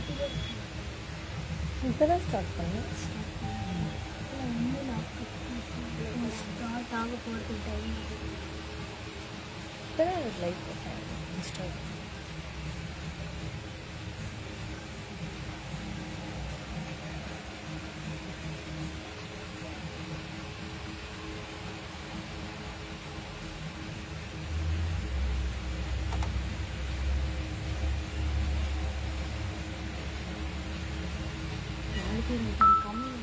இப்பதான் ஸ்டார்ட் பண்ணேன் ஸ்டார்ட் ஆக போகிறது டைம் இப்பதான் லைக் போட்டேன் இன்ஸ்டா நாளைக்கு எனக்கு கம்மி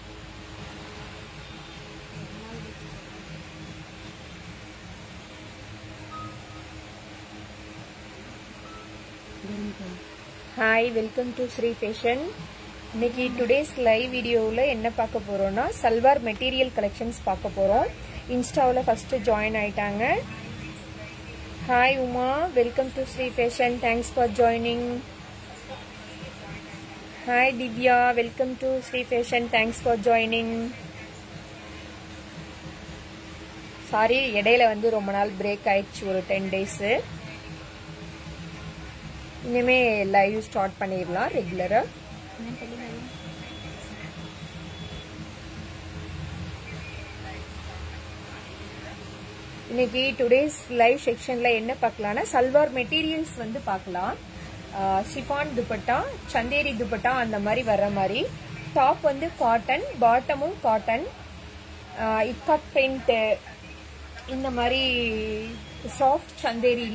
hi welcome to Sri fashion இன்னைக்கு டுடேஸ் லைவ் வீடியோவில் என்ன பார்க்க போறோம்னா சல்வார் மெட்டீரியல் கலெக்ஷன்ஸ் பார்க்க போறோம் இன்ஸ்டாவில் ஃபர்ஸ்ட் ஜாயின் ஆயிட்டாங்க hi Uma welcome to Sri fashion thanks for joining hi Divya welcome to Sri fashion thanks for joining sorry இடையில வந்து ரொம்ப நாள் பிரேக் ஆயிடுச்சு ஒரு டென் டேஸு இனிமே லைவ் ஸ்டார்ட் பண்ணிடலாம் ரெகுலரா என்ன தெரியல இன்னைக்கு டுடேஸ் லைவ் செக்ஷன்ல என்ன பார்க்கலாம்னா சல்வார் மெட்டீரியல்ஸ் வந்து பார்க்கலாம் ஷிஃபான் துப்பட்டா சந்தேரி துப்பட்டா அந்த மாதிரி வர்ற மாதிரி டாப் வந்து காட்டன் பாட்டமும் காட்டன் இக்கட் பிரிண்ட் இந்த மாதிரி சாஃப்ட் சந்தேரியில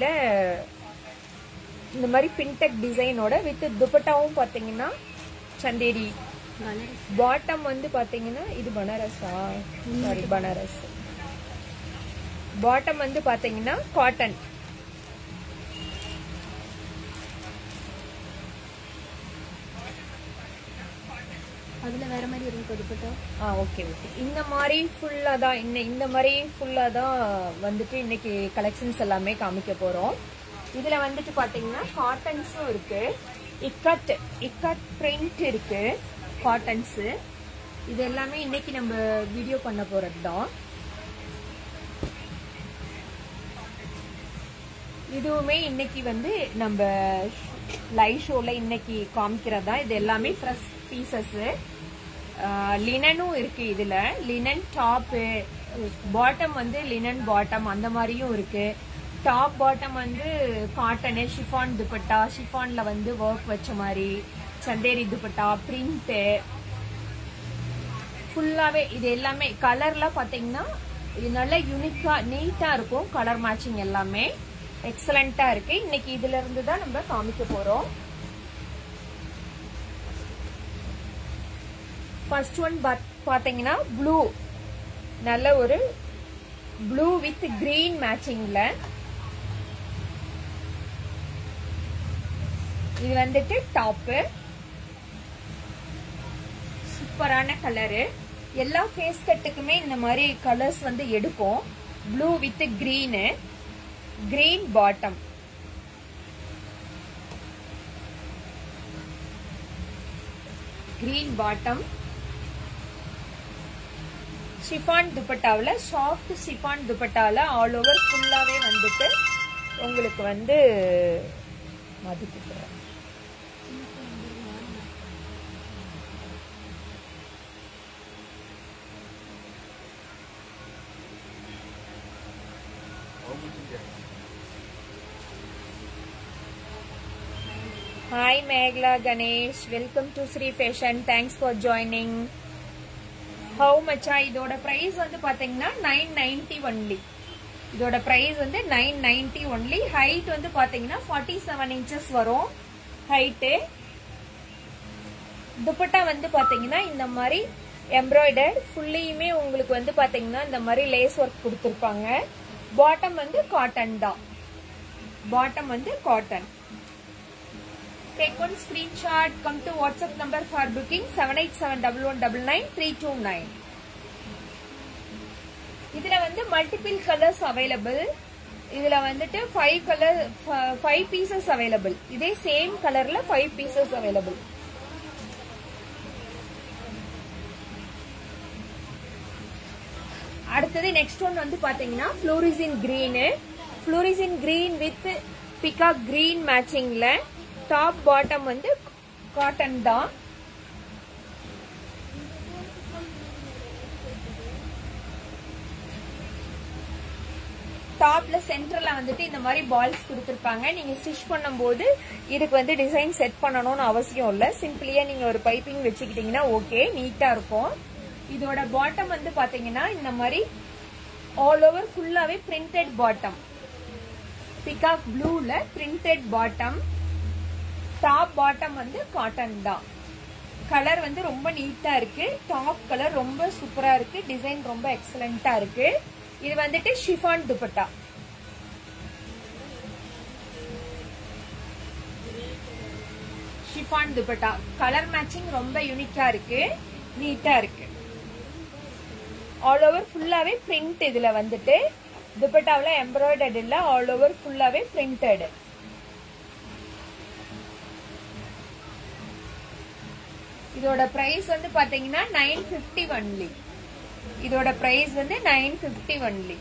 இந்த மாதிரி பின்டெக் டிசைனோட வித் துப்பட்டாவும் பாத்தீங்கன்னா சந்தேரி பனாரஸ் பாட்டம் வந்து பாத்தீங்கன்னா இது பனாரஸா சாரி பனாரஸ் பாட்டம் வந்து பாத்தீங்கன்னா காட்டன் அதில் வேற மாதிரி இருக்கும் கொடுப்பட்டா ஆ ஓகே ஓகே இந்த மாதிரி ஃபுல்லா தான் இன்ன இந்த மாதிரி ஃபுல்லா தான் வந்துட்டு இன்னைக்கு கலெக்ஷன்ஸ் எல்லாமே காமிக்க போறோம் இதுல வந்துட்டு பாத்தீங்கன்னா காட்டன்ஸும் இருக்கு இக்கட் இக்கட் பிரிண்ட் இருக்கு காட்டன்ஸ் இது எல்லாமே இன்னைக்கு நம்ம வீடியோ பண்ண போறது தான் இதுவுமே இன்னைக்கு வந்து நம்ம லைவ் ஷோல இன்னைக்கு காமிக்கிறதா இது எல்லாமே ஃப்ரெஷ் பீசஸ் லினனும் இருக்கு இதுல லினன் டாப்பு பாட்டம் வந்து லினன் பாட்டம் அந்த மாதிரியும் இருக்கு டாப் பாட்டம் வந்து காட்டனு ஷிஃபான் துப்பட்டா ஷிஃபான்ல வந்து ஒர்க் வச்ச மாதிரி சந்தேரி துப்பட்டா பிரிண்ட்டு ஃபுல்லாவே இது எல்லாமே கலர்லாம் பாத்தீங்கன்னா இது நல்ல யூனிக்கா நீட்டா இருக்கும் கலர் மேட்சிங் எல்லாமே எக்ஸலண்டா இருக்கு இன்னைக்கு இதுல இருந்து தான் நம்ம காமிக்க போறோம் ஃபர்ஸ்ட் ஒன் பாத்தீங்கன்னா ப்ளூ நல்ல ஒரு ப்ளூ வித் கிரீன் மேட்சிங்ல இது வந்துட்டு டாப்பு சூப்பரான கலரு எல்லா ஃபேஸ் கட்டுக்குமே இந்த மாதிரி கலர்ஸ் வந்து எடுக்கும் blue with green green bottom green bottom chiffon துப்பட்டாவில் சாஃப்ட் ஷிஃபான் துப்பட்டாவில் ஆல் ஓவர் ஃபுல்லாகவே வந்துட்டு உங்களுக்கு வந்து மதிப்பு தரும். Hi Megla Ganesh welcome to Sri fashion thanks for joining how மச்சா இதோட பிரைஸ் வந்து பாத்தீங்கன்னா நைன் நைன்டி ஒன்லி இதோட பிரைஸ் வந்து நைன் நைன்டி ஒன்லி ஹைட் வந்து பாத்தீங்கன்னா ஃபார்ட்டி செவன் இன்ச்சஸ் வரும் ஹைட்டு துப்பட்டா வந்து பாத்தீங்கன்னா இந்த மாதிரி எம்ப்ராய்டர்ட் ஃபுல்லியுமே உங்களுக்கு வந்து பாத்தீங்கன்னா இந்த மாதிரி லேஸ் ஒர்க் கொடுத்துருப்பாங்க பாட்டம் வந்து காட்டன் தான் பாட்டம் வந்து cotton Take one screenshot. Come to WhatsApp number for booking 787119939. இதுல வந்து மல்டிபிள் கலர்ஸ் அவைலபிள் இதுல வந்துட்டு five colour five pieces available இதே சேம் கலர்ல ஃபைவ் பீசஸ் அவைலபிள் அடுத்தது நெக்ஸ்ட் ஒன் வந்து பாத்தீங்கன்னா fluorescent green fluorescent green with peacock green மேட்சிங்ல டாப் பாட்டம் வந்து காட்டன் தான் டாப்ல சென்டர்ல வந்துட்டு இந்த மாதிரி பால்ஸ் கொடுத்துருப்பாங்க நீங்க ஸ்டிச் பண்ணும்போது இதுக்கு வந்து டிசைன் செட் பண்ணணும்னு அவசியம் இல்ல சிம்பிளியா நீங்க ஒரு பைப்பிங் வச்சுக்கிட்டீங்கன்னா ஓகே நீட்டா இருக்கும் இதோட பாட்டம் வந்து பாத்தீங்கன்னா இந்த மாதிரி ஆல் ஓவர் ஃபுல்லாவே பிரிண்டட் பாட்டம் பிகாக் ப்ளூல பிரிண்டட் பாட்டம் டாப் பாட்டம் வந்து காட்டன் தான் கலர் வந்து ரொம்ப நீட்டா இருக்கு டாப் கலர் ரொம்ப சூப்பரா இருக்கு டிசைன் ரொம்ப எக்ஸலண்டா இருக்கு இது வந்துட்டு chiffon dupatta chiffon dupatta colour matching ரொம்ப யூனிக்கா இருக்கு நீட்டா இருக்கு ஆல் ஓவர் ஃபுல்லாவே பிரிண்ட் இதுல வந்துட்டு துப்பட்டாவில் எம்ப்ராய்டர்ட் இல்ல ஆல் ஓவர் ஃபுல்லாவே பிரிண்டட் இதோட பிரைஸ் வந்து பாத்தீங்கன்னா நைன் பிப்டி ஒன்லி இதோட பிரைஸ் வந்து நைன் பிப்டி ஒன்லி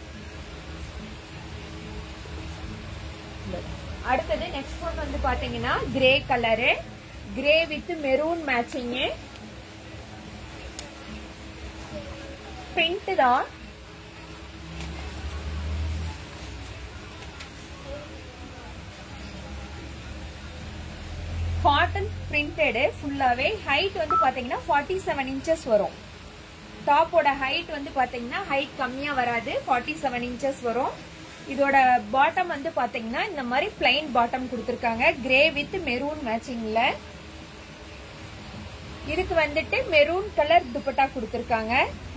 அடுத்தது நெக்ஸ்ட் ஒன் வந்து பாத்தீங்கன்னா grey colour grey with maroon matching print தான் காட்டன் பிரிண்டடு ஃபுல்லாவே ஹைட் வந்து பாத்தீங்கன்னா ஃபார்ட்டி செவன் இன்ச்சஸ் வரும் டாப்போட ஹைட் வந்து பாத்தீங்கன்னா ஹைட் கம்மியா வராது ஃபார்ட்டி செவன் இன்ச்சஸ் வரும் இதோட பாட்டம் வந்து பாத்தீங்கன்னா இந்த மாதிரி பிளைன் பாட்டம் கொடுத்துருக்காங்க கிரே வித் மெரூன் மேட்சிங்ல இதுக்கு வந்துட்டு மெரூன் கலர் துப்பட்டா கொடுத்துருக்காங்க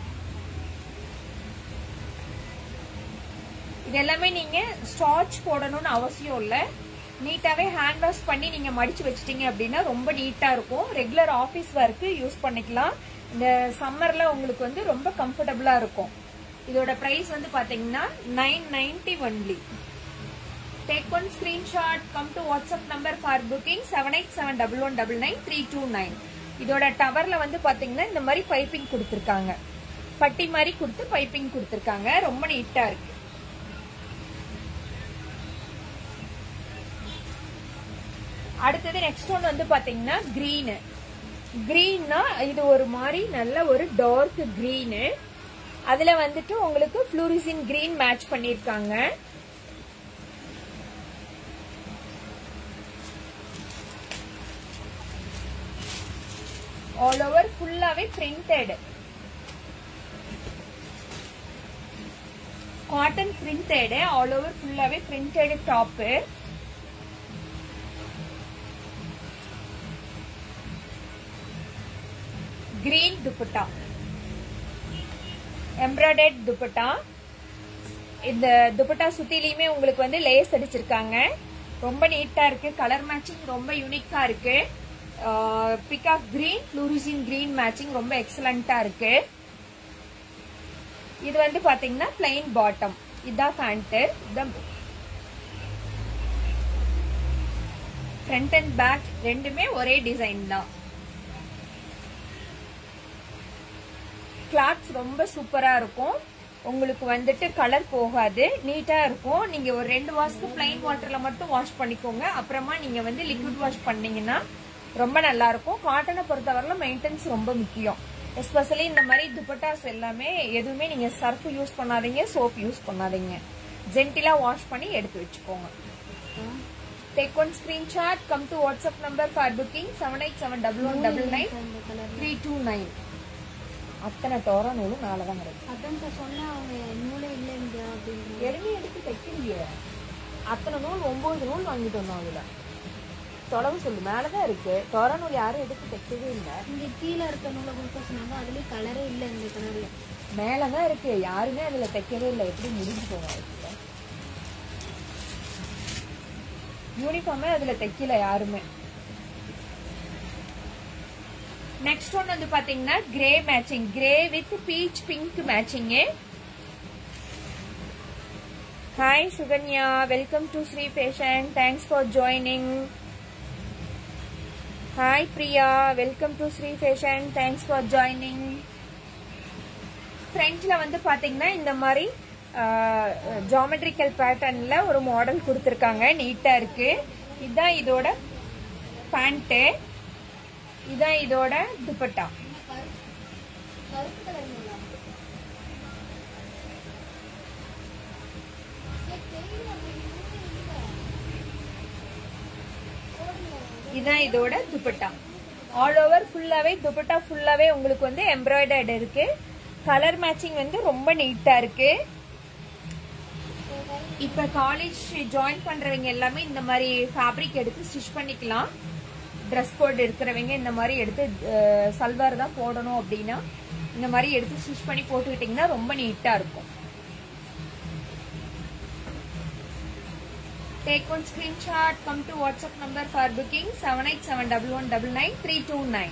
இது எல்லாமே நீங்க ஸ்டார்ச் போடணும்னு அவசியம் இல்ல நீட்டாவே ஹேண்ட் வாஷ் பண்ணி நீங்க மடிச்சு வச்சிட்டீங்க அப்படின்னா ரொம்ப நீட்டா இருக்கும் ரெகுலர் ஆபீஸ் ஒர்க்கு யூஸ் பண்ணிக்கலாம் இந்த சம்மர்ல உங்களுக்கு வந்து ரொம்ப கம்ஃபர்டபுளா இருக்கும் இதோட பிரைஸ் வந்து பாத்தீங்கன்னா nine ninety only take one screenshot come to WhatsApp number for booking seven eight seven double one double nine three two nine இதோட டவர்ல வந்து பாத்தீங்கன்னா இந்த மாதிரி பைப்பிங் கொடுத்துருக்காங்க பட்டி மாதிரி கொடுத்து பைப்பிங் கொடுத்துருக்காங்க ரொம்ப நீட்டா இருக்கு அடுத்தது நெக்ஸ்ட் ஒன் வந்து பாத்தீங்கன்னா கிரீனு கிரீன்னா இது ஒரு மாதிரி நல்ல ஒரு டார்க் கிரீனு அதுல வந்துட்டு உங்களுக்கு ஃப்ளூரிசின் கிரீன் மேட்ச் பண்ணிருக்காங்க ஆல் ஓவர் ஃபுல்லாவே printed cotton printed all over ஃபுல்லாவே printed top green dupatta embroidered dupatta இந்த துப்பட்டா சுத்திலையுமே உங்களுக்கு வந்து லேஸ் அடிச்சிருக்காங்க ரொம்ப நீட்டா இருக்கு கலர் மேட்சிங் ரொம்ப யூனிக்கா இருக்கு peacock green fluorescent green matching ரொம்ப எக்ஸலண்டா இருக்கு இது வந்து பாத்தீங்கன்னா பிளைன் பாட்டம் இதான் பேண்ட் இதான் ஃப்ரண்ட் அண்ட் பேக் ரெண்டுமே ஒரே டிசைன் தான் கிளாத்ஸ் ரொம்ப சூப்பரா இருக்கும் உங்களுக்கு வந்துட்டு கலர் போகாது நீட்டா இருக்கும் நீங்க ஒரு ரெண்டு வாஷ்க்கு பிளைன் வாட்டர்ல மட்டும் வாஷ் பண்ணிக்கோங்க அப்புறமா நீங்க வந்து லிக்விட் வாஷ் பண்ணீங்கன்னா ரொம்ப நல்லா இருக்கும் காட்டனை பொறுத்தவரையில மெயின்டெனன்ஸ் ரொம்ப முக்கியம் எஸ்பெஷலி இந்த மாதிரி துப்பட்டாஸ் எல்லாமே எதுவுமே நீங்க சர்ஃப் யூஸ் பண்ணாதீங்க சோப் யூஸ் பண்ணாதீங்க ஜென்டிலா வாஷ் பண்ணி எடுத்து வச்சுக்கோங்க take one screenshot come to WhatsApp number for booking seven eight seven double one double nine அந்த கலர் த்ரீ டூ நைன் அத்தனை டோர நூலும் மேலே தான் கிடைக்கும் அதான் சொன்னா அவங்க நூலே இல்லை இங்க அப்படின்ற எதுவுமே எடுத்து தைக்கலையே அத்தனை நூல் ஒன்பது நூல் வாங்கிட்டு வந்தோம் அதுல தொலைவு சொல்லு மேலதான் இருக்கு டோர நூல் யாரும் எடுத்து தைக்கவே இல்லை இங்க கீழே இருக்க நூலை கொடுக்க சொன்னாங்க அதுலயே கலரே இல்லை இந்த கலர்ல மேலதான் இருக்கு யாருமே அதுல தைக்கவே இல்லை எப்படி முடிஞ்சு போகும் அதுக்குள்ள யூனிஃபார்மே அதுல தைக்கல யாருமே நெக்ஸ்ட் ஒன் வந்து பாத்தீங்கன்னா grey matching grey with peach pink matching hi Sukanya welcome to Sri fashion thanks for joining hi Priya welcome to Sri fashion thanks for joining ஃப்ரண்ட்ல வந்து பாத்தீங்கன்னா இந்த மாதிரி ஜாமெட்ரிக்கல் பேட்டர்ன்ல ஒரு மாடல் கொடுத்துருக்காங்க நீட்டா இருக்கு இதுதான் இதோட பேண்ட்டு இதான் இதோட துப்பட்டா கருப்பு கலர் இதான் இதோட துப்பட்டா ஆல் ஓவர் ஃபுல்லாவே துப்பட்டா ஃபுல்லாவே உங்களுக்கு வந்து எம்ப்ராய்டர்டு இருக்கு கலர் மேட்சிங் வந்து ரொம்ப நீட்டா இருக்கு இப்ப காலேஜ் ஜாயின் பண்றவங்க எல்லாமே இந்த மாதிரி ஃபேப்ரிக் எடுத்து ஸ்டிச் பண்ணிக்கலாம் ட்ரெஸ் கோட் இருக்கிறவங்க இந்த மாதிரி எடுத்து அஹ், சல்வார் தான் போடணும் அப்படின்னா இந்த மாதிரி எடுத்து ஸ்டிச் பண்ணி போட்டுக்கிட்டீங்கன்னா ரொம்ப நீட்டா இருக்கும் Take one screenshot, come to WhatsApp number for booking 7871199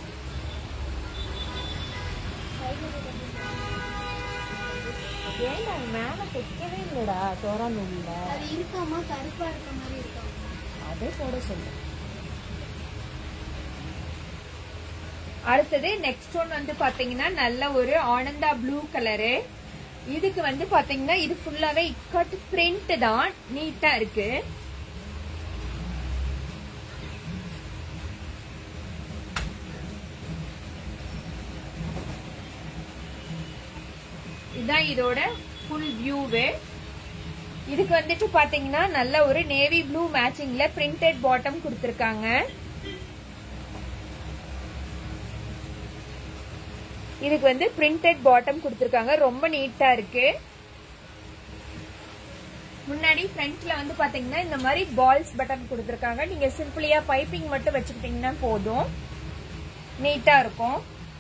ஏன்டா மேல தைக்கவே இல்லடா தோரா நூல்ல அது இருக்காமா கருப்பா இருக்க மாதிரி இருக்காமா அதே போட சொல்லு அடுத்தது நெக்ஸ்ட் ஒன் வந்து பாத்தீங்கன்னா நல்ல ஒரு ஆனந்தா ப்ளூ கலரு இதுக்கு வந்து பாத்தீங்கன்னா இது ஃபுல்லாவே இக்கட் பிரிண்ட் தான் நீட்டா இருக்கு இதுதான் இதோட ஃபுல் வியூவு இதுக்கு வந்துட்டு பாத்தீங்கன்னா நல்ல ஒரு நேவி ப்ளூ மேட்சிங்ல பிரிண்டட் பாட்டம் கொடுத்திருக்காங்க இதுக்கு வந்து பிரிண்டட் பாட்டம் கொடுத்திருக்காங்க ரொம்ப நீட்டா இருக்கு முன்னாடி ஃப்ரண்ட்ல வந்து பாத்தீங்கன்னா இந்த மாதிரி பால்ஸ் பட்டன் கொடுத்திருக்காங்க நீங்க சிம்பிளியா பைப்பிங் மட்டும் வச்சுக்கிட்டீங்கன்னா போதும் நீட்டா இருக்கும்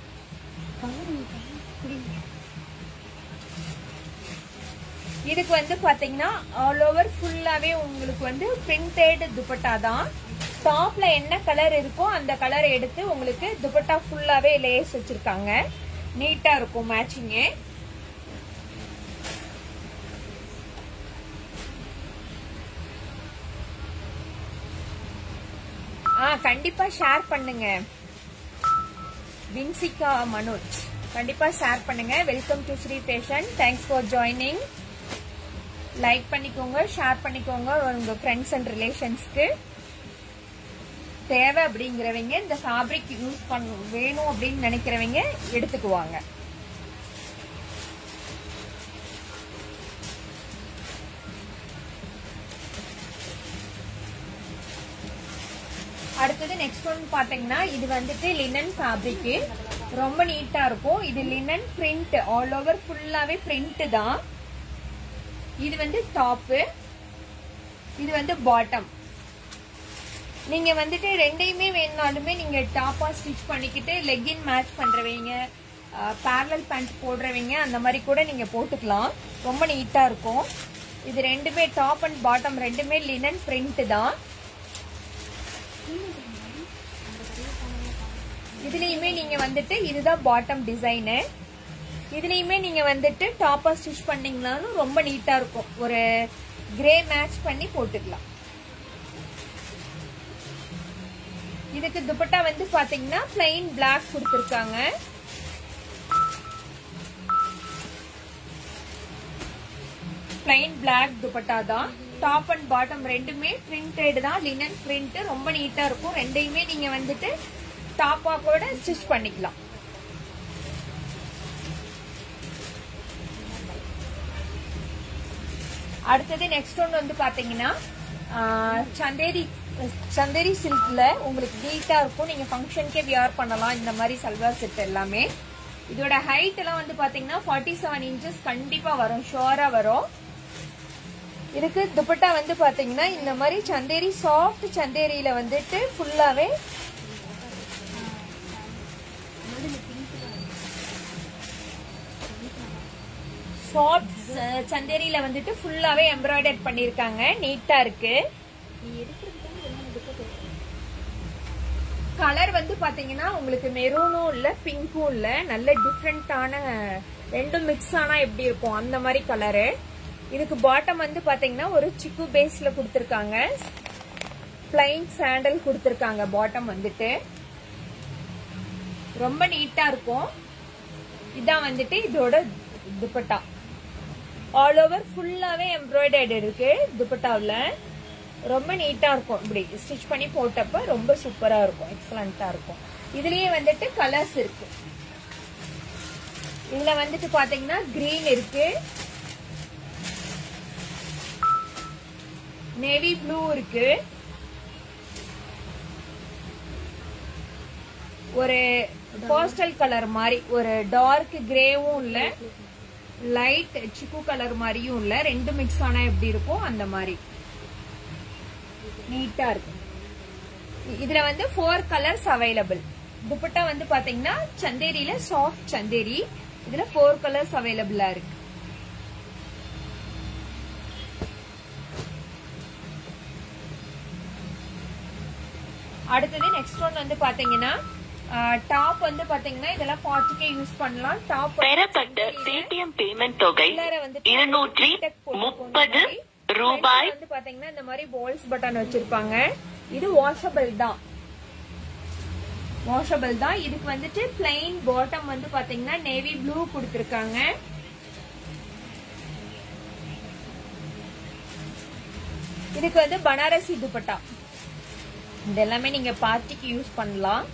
இதுக்கு வந்து பாத்தீங்கன்னா ஆல் ஓவர் ஃபுல்லாவே உங்களுக்கு வந்து பிரிண்டட் துப்பட்டா தான் டாப்ல என்ன கலர் இருக்கோ அந்த கலர் எடுத்து உங்களுக்கு துப்பட்டா ஃபுல்லாவே லேஸ் வச்சிருக்காங்க நீட்டா இருக்கும் மேட்சிங்கு ஆ கண்டிப்பா ஷேர் பண்ணுங்க வின்சிகா மனோஜ் கண்டிப்பா ஷேர் பண்ணுங்க welcome to Sri fashion thanks for joining like பண்ணிக்கோங்க ஷேர் பண்ணிக்கோங்க உங்க ஃப்ரெண்ட்ஸ் அண்ட் ரிலேஷன்ஸ்க்கு தேவை அப்படிங்கிறவங்க இந்த ஃபேப்ரிக் யூஸ் பண்ண வேணும் அப்படின்னு நினைக்கிறவங்க எடுத்துக்குவாங்க அடுத்தது நெக்ஸ்ட் ஒன் பாத்தீங்கன்னா இது வந்துட்டு லினன் ஃபேப்ரிக் ரொம்ப நீட்டா இருக்கும் இது லினன் பிரிண்ட் ஆல் ஓவர் ஃபுல்லாவே பிரிண்ட் தான் இது வந்து டாப்பு இது வந்து பாட்டம் நீங்க வந்துட்டு ரெண்டையுமே வேணுனாலுமே நீங்க டாப்பா ஸ்டிச் பண்ணிக்கிட்டு லெக்கின் மேட்ச் பண்றவங்க பேரலல் பேண்ட் போடுறவங்க அந்த மாதிரி கூட நீங்க போட்டுக்கலாம் ரொம்ப நீட்டா இருக்கும் இது ரெண்டுமே டாப் அண்ட் பாட்டம் ரெண்டுமே லினன் பிரிண்ட் தான் இதுலயுமே நீங்க வந்துட்டு இதுதான் பாட்டம் டிசைனு இதுலயுமே நீங்க வந்துட்டு டாப்பா ஸ்டிச் பண்ணீங்கனாலும் ரொம்ப நீட்டா இருக்கும் ஒரு கிரே மேட்ச் பண்ணி போட்டுக்கலாம் இதுக்கு துப்பட்டா வந்து பாத்தீங்கன்னா பிளைன் பிளாக் கொடுத்துருக்காங்க பிளைன் பிளாக் துப்பட்டா தான் டாப் அண்ட் பாட்டம் ரெண்டுமே பிரிண்டட் தான் லினன் பிரிண்ட் ரொம்ப நீட்டா இருக்கும் ரெண்டையுமே நீங்க வந்துட்டு டாப்பா கூட ஸ்டிச் பண்ணிக்கலாம் அடுத்தது நெக்ஸ்ட் ஒன் வந்து பாத்தீங்கன்னா ஆஹ், சந்தேரி சந்தேரி சில்க்ல உங்களுக்கு நீட்டா இருக்கும் நீங்க ஃபங்க்ஷனுக்கே வியர் பண்ணலாம் இந்த மாதிரி சல்வார் செட் எல்லாமே இதோட ஹைட் எல்லாம் வந்து பாத்தீங்கன்னா ஃபார்ட்டி செவன் இன்ச்சஸ் கண்டிப்பா வரும் ஷுவரா வரும் இதுக்கு துப்பட்டா வந்து பாத்தீங்கன்னா இந்த மாதிரி சந்தேரி சாஃப்ட் சந்தேரியில வந்துட்டு ஃபுல்லாவே சாஃப்ட் சந்தேரியில வந்துட்டு ஃபுல்லாவே எம்ப்ராய்டர் பண்ணிருக்காங்க நீட்டா இருக்கு கலர் வந்து பாத்தீங்கன்னா உங்களுக்கு மெரூனும் இல்ல பிங்க்கும் இல்ல நல்ல டிஃப்ரெண்டான ரெண்டும் மிக்ஸ் ஆனா எப்படி இருக்கும் அந்த மாதிரி கலரு இதுக்கு பாட்டம் வந்து பாத்தீங்கன்னா ஒரு சிக்கு பேஸ்ல கொடுத்திருக்காங்க பிளைன் சாண்டல் கொடுத்திருக்காங்க பாட்டம் வந்துட்டு ரொம்ப நீட்டா இருக்கும் இதான் வந்துட்டு இதோட துப்பட்டா ஆல் ஓவர் ஃபுல்லாவே எம்ப்ராய்டர்டு இருக்கு துப்பட்டாவில் ரொம்ப நீட்டா இருக்கும் இப்படி ஸ்டிச் பண்ணி போட்டப்ப ரொம்ப சூப்பரா இருக்கும் எக்ஸலண்டா இருக்கும் இதுலயே வந்துட்டு கலர்ஸ் இருக்கு இதுல வந்துட்டு பாத்தீங்கன்னா கிரீன் இருக்கு நேவி ப்ளூ இருக்கு ஒரு போஸ்டல் கலர் மாதிரி ஒரு டார்க் கிரேவும் இல்ல லைட் சிக்கு கலர் மாதிரியும் இல்ல ரெண்டு மிக்ஸ் ஆனா எப்படி இருக்கும் அந்த மாதிரி நீட்டா இருக்கு இ- இதுல வந்து ஃபோர் கலர்ஸ் அவைலபிள் துப்பட்டா வந்து பாத்தீங்கன்னா சந்தேரியில சாஃப்ட் சந்தேரி இதுல ஃபோர் கலர்ஸ் அவைலபிளா இருக்கு அடுத்தது நெக்ஸ்ட் ஒன் வந்து பாத்தீங்கன்னா டாப் வந்து பாத்தீங்கன்னா இதெல்லாம் ஃபார்ட்டிக்கே யூஸ் பண்ணலாம் டாப் பெறப்பட்ட பேடிஎம் பேமெண்ட் தொகை உள்ளார வந்து இருநூற்றி முப்பது ரூபாய் வந்து பாத்தீங்கன்னா இந்த மாதிரி பால்ஸ் பட்டன் வச்சிருப்பாங்க இது வாஷபிள் தான் வாஷபிள் தான் இதுக்கு வந்துட்டு பிளைன் பாட்டம் வந்து பாத்தீங்கன்னா நேவி ப்ளூ கொடுத்திருக்காங்க இதுக்கு வந்து பனாரசி துப்பட்டா இது எல்லாமே நீங்க பார்ட்டிக்கு யூஸ் பண்ணலாம்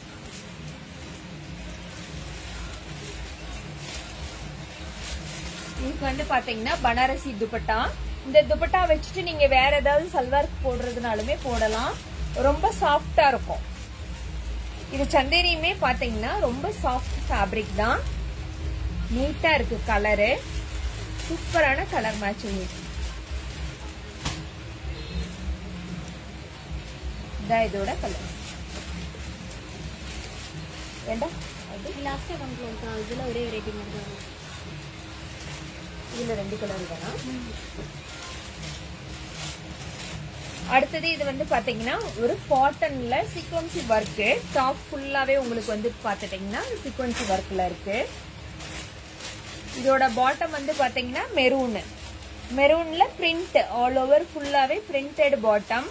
இதுக்கு வந்து பாத்தீங்கன்னா பனாரசி துப்பட்டா இந்த துப்பட்டா வச்சுட்டு நீங்க வேற ஏதாவது சல்வார் போடுறதுனாலுமே போடலாம் ரொம்ப சாஃப்டா இருக்கும் இது சந்தேரியுமே பாத்தீங்கன்னா ரொம்ப சாஃப்ட் ஃபேப்ரிக் தான் நீட்டா இருக்கு கலரு சூப்பரான கலர் மேட்சிங் இதான் இதோட கலர் ஏண்டா அது லாஸ்டா கம்ப்ளீட் இதுல ஒரே வெரைட்டி மட்டும் தான் வரும். இதுல ரெண்டு கலர் தானா அடுத்தது இது வந்து பாத்தீங்கன்னா ஒரு காட்டன்ல சீக்வன்சி ஒர்க் டாப் ஃபுல்லாவே உங்களுக்கு வந்து பாத்துட்டீங்கன்னா சீக்வன்சி ஒர்க்ல இருக்கு இதோட பாட்டம் வந்து பாத்தீங்கன்னா மெரூன் மெரூன்ல பிரிண்ட் ஆல் ஓவர் ஃபுல்லாவே பிரிண்டட் பாட்டம்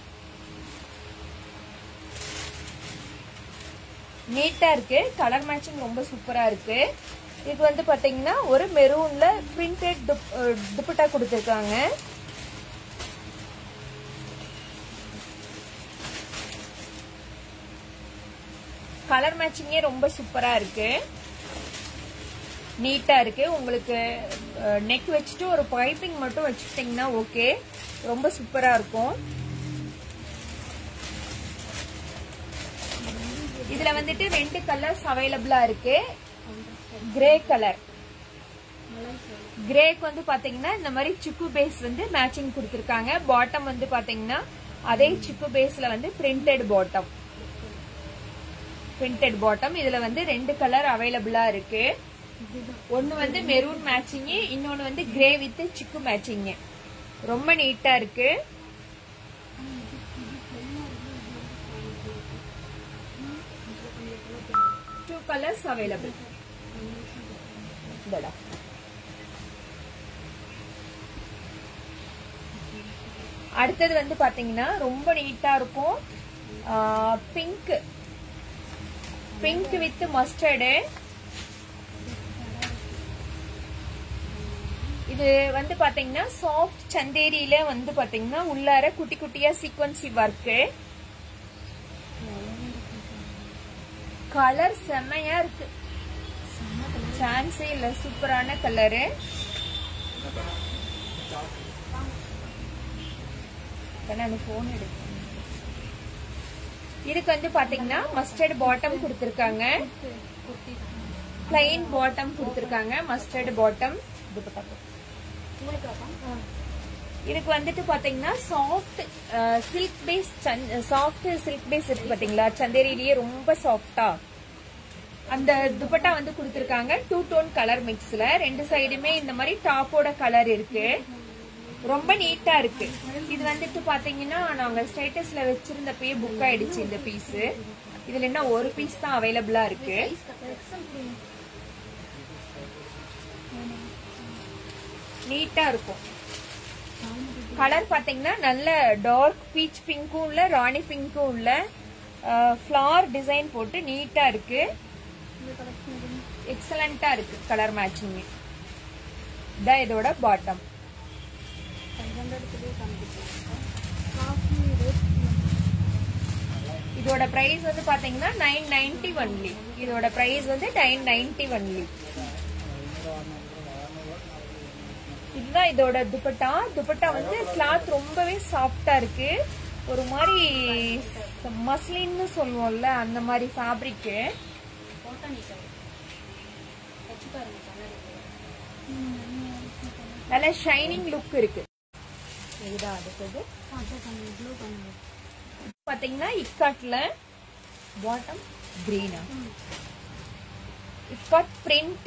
நீட்டா இருக்கு கலர் மேட்சிங் ரொம்ப சூப்பரா இருக்கு இது வந்து பாத்தீங்கன்னா ஒரு மெரூன்ல பிரிண்டட் துப்பட்டா கொடுத்துருக்காங்க கலர் மேட்சிங்கே ரொம்ப சூப்பரா இருக்கு நீட்டா இருக்கு உங்களுக்கு நெக் வச்சுட்டு ஒரு பைப்பிங் மட்டும் வச்சுக்கிட்டீங்கன்னா ஓகே ரொம்ப சூப்பரா இருக்கும் இதுல வந்துட்டு ரெண்டு கலர்ஸ் அவைலபிளா இருக்கு கிரே கலர் கிரேக்கு வந்து பாத்தீங்கன்னா இந்த மாதிரி சிக்கு பேஸ் வந்து மேட்சிங் கொடுத்திருக்காங்க பாட்டம் வந்து பாத்தீங்கன்னா அதே சிக்கு பேஸ்ல வந்து பிரிண்டட் பாட்டம் பிரிண்டட் பாட்டம் இதுல வந்து ரெண்டு கலர் அவைலபிளா இருக்கு ஒன்னு வந்து மெரூன் மேட்சிங் இன்னொன்னு வந்து கிரே வித் சிக்கு மேட்சிங் ரொம்ப நீட்டா இருக்கு டூ கலர்ஸ் அவைலபிள் இந்தடா அடுத்தது வந்து பாத்தீங்கன்னா ரொம்ப நீட்டா இருக்கும் பிங்க் பிங்க் வித் மஸ்டர்டு இது வந்து பாத்தீங்கன்னா சாஃப்ட் சந்தேரியில வந்து பாத்தீங்கன்னா உள்ளார குட்டி குட்டியா சீக்வன்சி ஒர்க்கு கலர் செம்மையா இருக்கு சான்ஸே இல்ல சூப்பரான கலரு நான் போன் எடுத்தேன் இதுக்கு வந்து பாத்தீங்கன்னா மஸ்டர்ட் பாட்டம் கொடுத்திருக்காங்க பிளைன் பாட்டம் கொடுத்திருக்காங்க மஸ்டர்ட் பாட்டம் இதுக்கு வந்துட்டு பாத்தீங்கன்னா soft silk base soft silk base இருக்கு பாத்தீங்களா சந்தேரியிலேயே ரொம்ப சாஃப்டா அந்த துப்பட்டா வந்து கொடுத்திருக்காங்க டூ டோன் கலர் மிக்ஸ்ல ரெண்டு சைடுமே இந்த மாதிரி டாப்போட கலர் இருக்கு ரொம்ப நீட்டா இருக்கு இது வந்துட்டு பாத்தீங்கன்னா நாங்க ஸ்டேட்டஸ்ல வச்சிருந்தப்பயே புக் ஆயிடுச்சு இந்த பீஸ் இதுல என்ன ஒரு பீஸ் தான் அவைலபிளா இருக்கு நீட்டா இருக்கும் கலர் பாத்தீங்கன்னா நல்ல டார்க் பீச் பிங்க்கும் இல்ல ராணி பிங்க்கும் இல்ல ஃபிளார் டிசைன் போட்டு நீட்டா இருக்கு எக்ஸலண்டா இருக்கு கலர் மேட்சிங் இதான் இதோட பாட்டம் இதோட பிரைஸ் வந்து பாத்தீங்கன்னா நைன் நைன்டி ஒன்லி இதோட பிரைஸ் வந்து நைன் நைன்டி ஒன்லி இதுதான் இதோட துப்பட்டா துப்பட்டா வந்து கிளாத் ரொம்பவே சாஃப்டா இருக்கு ஒரு மாதிரி மஸ்லின்னு சொல்லுவோம்ல அந்த மாதிரி ஃபேப்ரிக்கு போட்டா நீட்டா வச்சு பாருங்க கலர் நல்ல ஷைனிங் லுக் இருக்கு இதுதான் அடுத்தது பார்த்தா பண்ணுங்க ப்ளூ பண்ணுங்க பாத்தீங்கன்னா இக்காட்ல பாட்டம் கிரீனா இக்காட் பிரிண்ட்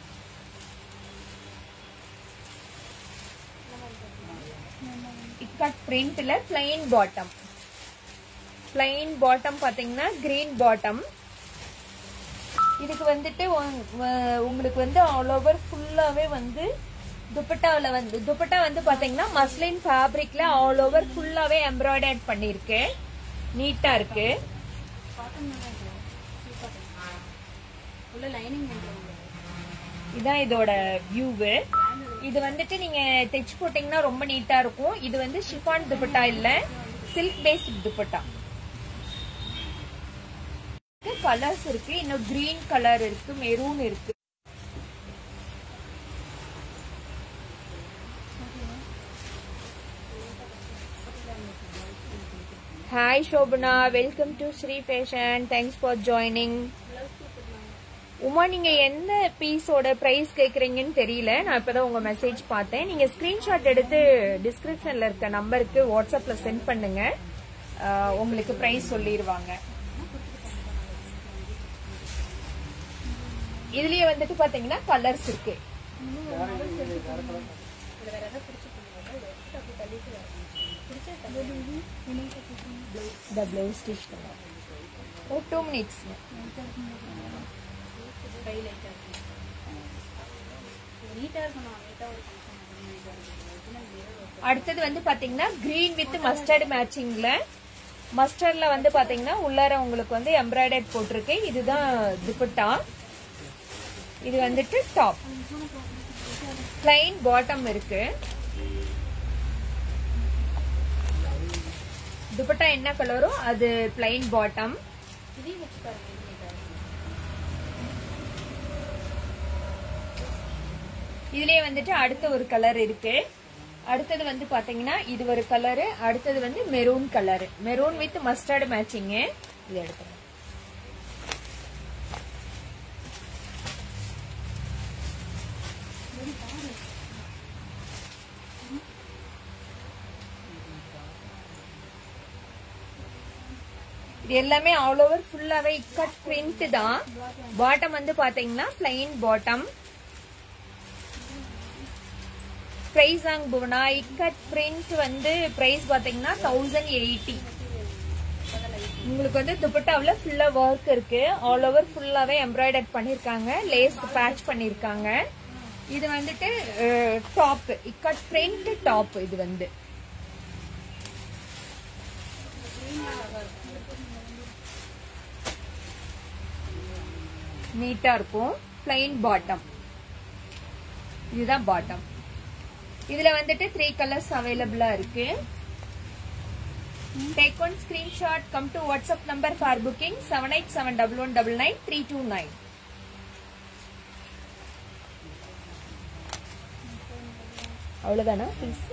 இக்காட் பிரிண்ட்ல பிளைன் பாட்டம் பிளைன் பாட்டம் பாத்தீங்கன்னா கிரீன் பாட்டம் இதுக்கு வந்துட்டு உங்க- உ- உங்களுக்கு வந்து ஆல் ஓவர் ஃபுல்லாவே வந்து துப்பட்டாவுல வந்து துப்பட்டா வந்து பாத்தீங்கன்னா மஸ்லின் ஃபேப்ரிக்ல ஆல் ஓவர் ஃபுல்லாவே எம்ப்ராய்டர்ட் பண்ணிருக்கு நீட்டா இருக்கு காட்டன் நல்லா இருக்கு சூப்பர் உள்ள லைனிங் பண்ணுறாங்க இதான் இதோட வியூவு இது வந்துட்டு நீங்க தைச்சு போட்டீங்கன்னா ரொம்ப நீட்டா இருக்கும் இது வந்து ஷிஃபான் துப்பட்டா இல்ல சில்க் பேஸ்ட் துப்பட்டா கலர்ஸ் இருக்கு இன்னும் கிரீன் கலர் இருக்கு மெரூன் இருக்கு hi Shobana welcome to Sri fashion thanks for joining Uma நீங்க எந்த பீஸோட பிரைஸ் கேக்குறீங்கன்னு தெரியல நான் இப்பதான் உங்க மெசேஜ் பார்த்தேன் நீங்க ஸ்கிரீன்ஷாட் எடுத்து டிஸ்கிரிப்ஷன்ல இருக்க நம்பருக்கு வாட்ஸ்அப்ல சென்ட் பண்ணுங்க ஆஹ் உங்களுக்கு பிரைஸ் சொல்லிடுவாங்க இதுலயே வந்துட்டு பாத்தீங்கன்னா கலர்ஸ் இருக்கு இந்த பிளவுஸ் ஸ்டிச் ஓ டூ மினிட்ஸ் நீட்டாக இருக்கணும் நீட்டாக ஒரு அடுத்தது வந்து பாத்தீங்கன்னா கிரீன் வித் மஸ்டர்ட் மேட்சிங்ல மஸ்டர்ட்ல வந்து பாத்தீங்கன்னா உள்ளார உங்களுக்கு வந்து எம்ப்ராய்டர்ட் போட்டிருக்கு இதுதான் துப்பட்டா இது வந்துட்டு டாப் பிளைன் பாட்டம் இருக்கு துப்பட்டா என்ன கலரோ அது பிளைன் பாட்டம் இதையும் வச்சு பாருங்க நீட்டாக இதுலயே வந்துட்டு அடுத்த ஒரு கலர் இருக்கு அடுத்தது வந்து பாத்தீங்கன்னா இது ஒரு கலரு அடுத்தது வந்து maroon colour maroon with mustard matching இது எடுத்துறேன் இது எல்லாமே ஆல் ஓவர் ஃபுல்லாவே இக்கட் பிரிண்ட் தான் பாட்டம் வந்து பாத்தீங்கன்னா பிளைன் பாட்டம் பிரைஸ் ஆங் புவனா இக்கட் பிரிண்ட் வந்து பிரைஸ் பாத்தீங்கன்னா தௌசண்ட் எயிட்டி உங்களுக்கு வந்து துப்பட்டாவில் ஃபுல்லா ஒர்க் இருக்கு ஆல் ஓவர் ஃபுல்லாவே எம்ப்ராய்டர் பண்ணிருக்காங்க லேஸ் பேட்ச் பண்ணிருக்காங்க இது வந்துட்டு டாப் இக்கட் பிரிண்ட் டாப் இது வந்து நீட்டா இருக்கும் பிளைன் பாட்டம் இதுதான் பாட்டம் இதுல வந்துட்டு த்ரீ கலர்ஸ் அவைலபிளா இருக்கு take one screenshot come to WhatsApp number for booking seven eight seven double one double nine three two nine அவ்வளவுதானா ப்ளீஸ்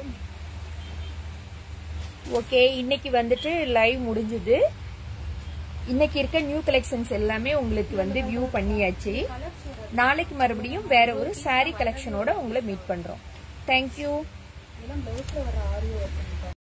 ஓகே இன்னைக்கு வந்துட்டு லைவ் முடிஞ்சது இன்னைக்கு இருக்க நியூ கலெக்ஷன்ஸ் எல்லாமே உங்களுக்கு வந்து வியூ பண்ணியாச்சு நாளைக்கு மறுபடியும் வேற ஒரு saree கலெக்ஷனோட உங்களை மீட் பண்றோம் தேங்க்யூ இதெல்லாம் ப்ளவுஸில் வர ஆரி ஒர்க்